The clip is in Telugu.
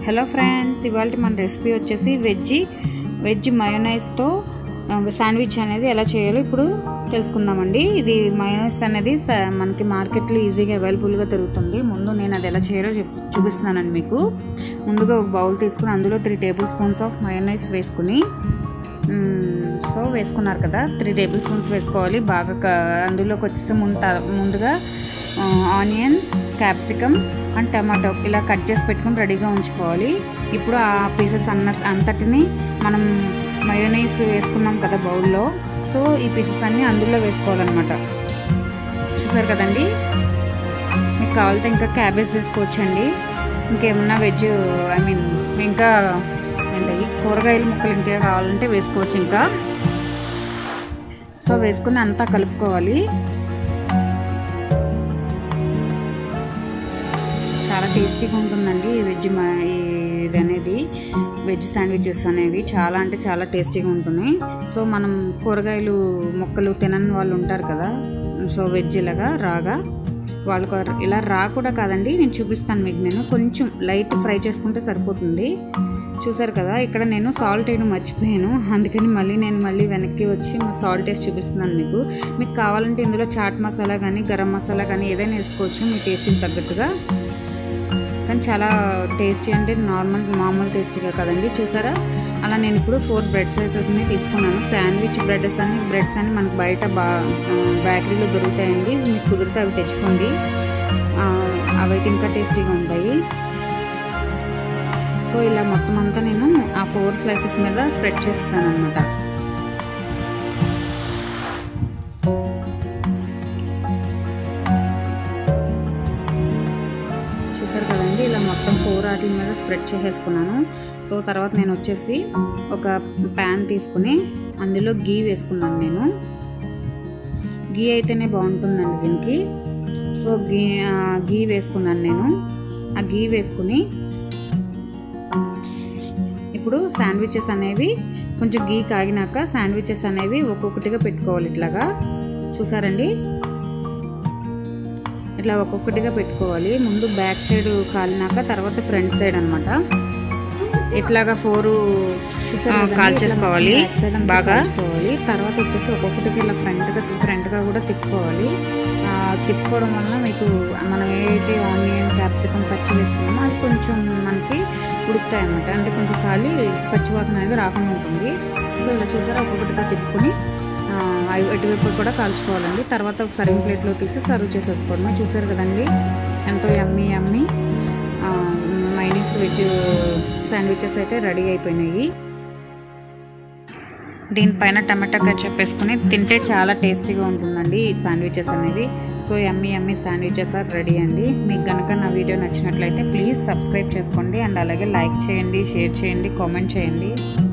హలో ఫ్రెండ్స్ ఇవాళ మన రెసిపీ వచ్చేసి వెజ్ వెజ్ మయోనైజ్తో శాండ్విచ్ అనేది ఎలా చేయాలో ఇప్పుడు తెలుసుకుందామండి ఇది మయోనైజ్ అనేది స- మనకి మార్కెట్లో ఈజీగా అవైలబుల్గా దొరుకుతుంది ముందు నేను అది ఎలా చేయాలో చెప్- చూపిస్తున్నానండి మీకు ముందుగా ఒక బౌల్ తీసుకుని అందులో three tablespoons of mayonnaise వేసుకుని మ్మ్, సో వేసుకున్నారు కదా త్రీ టేబుల్ స్పూన్స్ వేసుకోవాలి బాగా క- అందులోకి వచ్చేసి ముంత ముందుగా ఆ, ఆనియన్స్ క్యాప్సికమ్ అండ్ టమాటో ఇలా కట్ చేసి పెట్టుకుని రెడీగా ఉంచుకోవాలి ఇప్పుడు ఆ పీసెస్ అన్న అంతటిని మనం మయోనైస్ వేసుకున్నాం కదా బౌల్లో సో ఈ పీసెస్ అన్నీ అందులో వేసుకోవాలన్నమాట చూసారు కదండి మీకు కావాలితే ఇంకా క్యాబేజ్ వేసుకోవచ్చండి ఇంకేమన్నా వెజ్ ఐ మీన్ ఇంకా ఏంటి కూరగాయల ముక్కలు ఇంకా కావాలంటే వేసుకోవచ్చు ఇంకా సో వేసుకుని అంతా కలుపుకోవాలి చాలా టేస్టీగా ఉంటుందండి ఈ వెజ్ మా ఈ- ఇది అనేది వెజ్ శాండ్విచెస్ అనేవి చాలా అంటే చాలా టేస్టీగా ఉంటున్నాయి సో మనం కూరగాయలు మొక్కలు తినని వాళ్ళు ఉంటారు కదా సో వెజ్ ఇలాగా రాగా వాళ్ళకు ఇలా రా కూడా కాదండి నేను చూపిస్తాను మీకు నేను కొంచెం లైట్ ఫ్రై చేసుకుంటే సరిపోతుంది చూసారు కదా ఇక్కడ నేను సాల్ట్ వేయడం మర్చిపోయాను అందుకని మళ్ళీ నేను మళ్ళీ వెనక్కి వచ్చి సాల్ట్ వేసి చూపిస్తున్నాను మీకు మీకు కావాలంటే ఇందులో చాట్ మసాలా కానీ గరం మసాలా కానీ ఏదైనా వేసుకోవచ్చు మీ టేస్ట్కి తగ్గట్టుగా కానీ చాలా టేస్టీ అంటే నార్మల్ మామూలు టేస్టీగా కదండి చూసారా అలా నేను ఇప్పుడు ఫోర్ బ్రెడ్ సైజెస్ని తీసుకున్నాను శాండ్విచ్ బ్రెడ్స్ అని బ్రెడ్స్ అని మనకు బయట బా బేకరీలో దొరుకుతాయండి మీకు కుదిరితే అవి తెచ్చుకోండి ఆ, అవైతే ఇంకా టేస్టీగా ఉంటాయి సో ఇలా మొత్తం అంతా నేను ఆ ఫోర్ స్లైసెస్ మీద స్ప్రెడ్ చేస్తాను అనమాట చూసారు కదండి ఇలా మొత్తం ఫోర్ వాటి మీద స్ప్రెడ్ చేసేసుకున్నాను సో తర్వాత నేను వచ్చేసి ఒక ప్యాన్ తీసుకుని అందులో గీ వేసుకున్నాను నేను గీ అయితేనే బాగుంటుందండి దీనికి సో గీ ఆ, గీ వేసుకున్నాను నేను ఆ గీ వేసుకుని ఇప్పుడు శాండ్విచెస్ అనేవి కొంచెం గీ కాగినాక శాండ్విచెస్ అనేవి ఒక్కొక్కటిగా పెట్టుకోవాలి ఇట్లాగా చూసారండి ఇట్లా ఒక్కొక్కటిగా పెట్టుకోవాలి ముందు బ్యాక్ సైడ్ కాలినాక తర్వాత ఫ్రంట్ సైడ్ అనమాట ఇట్లాగా ఫోర్ కాల్చేసుకోవాలి బాగా కాల్చుకోవాలి తర్వాత వచ్చేసి ఒక్కొక్కటికి ఇలా ఫ్రంట్గా ఫ్రంట్గా కూడా తిప్పుకోవాలి ఆ, తిప్పుకోవడం వల్ల మీకు మనం ఏదైతే ఆనియన్ క్యాప్సికమ్ పచ్చి వేసుకున్నామో అది కొంచెం మనకి ఉడుకుతాయి అన్నమాట అంటే కొంచెం కాలి పచ్చి వాసన అనేది రాకుండా ఉంటుంది సో ఇలా చూసారా ఒక్కొక్కటిగా తిప్పుకొని ఆ, అవి ఎటువైపు కూడా కాల్చుకోవాలండి తర్వాత ఒక సర్వింగ్ ప్లేట్లో తీసి సర్వ్ చేసేసుకోవడమే చూసారు కదండి ఎంతో yummy yummy mayonnaise veg sandwiches అయితే రెడీ అయిపోయినాయి దీనిపైన టమాటా కచ్చప్ వేసుకుని తింటే చాలా టేస్టీగా ఉంటుందండి ఈ శాండ్విచెస్ అనేవి so yummy yummy sandwiches are ready అండి మీకు కనుక నా వీడియో నచ్చినట్లయితే ప్లీజ్ సబ్స్క్రైబ్ చేసుకోండి అండ్ అలాగే లైక్ చేయండి షేర్ చేయండి కామెంట్ చేయండి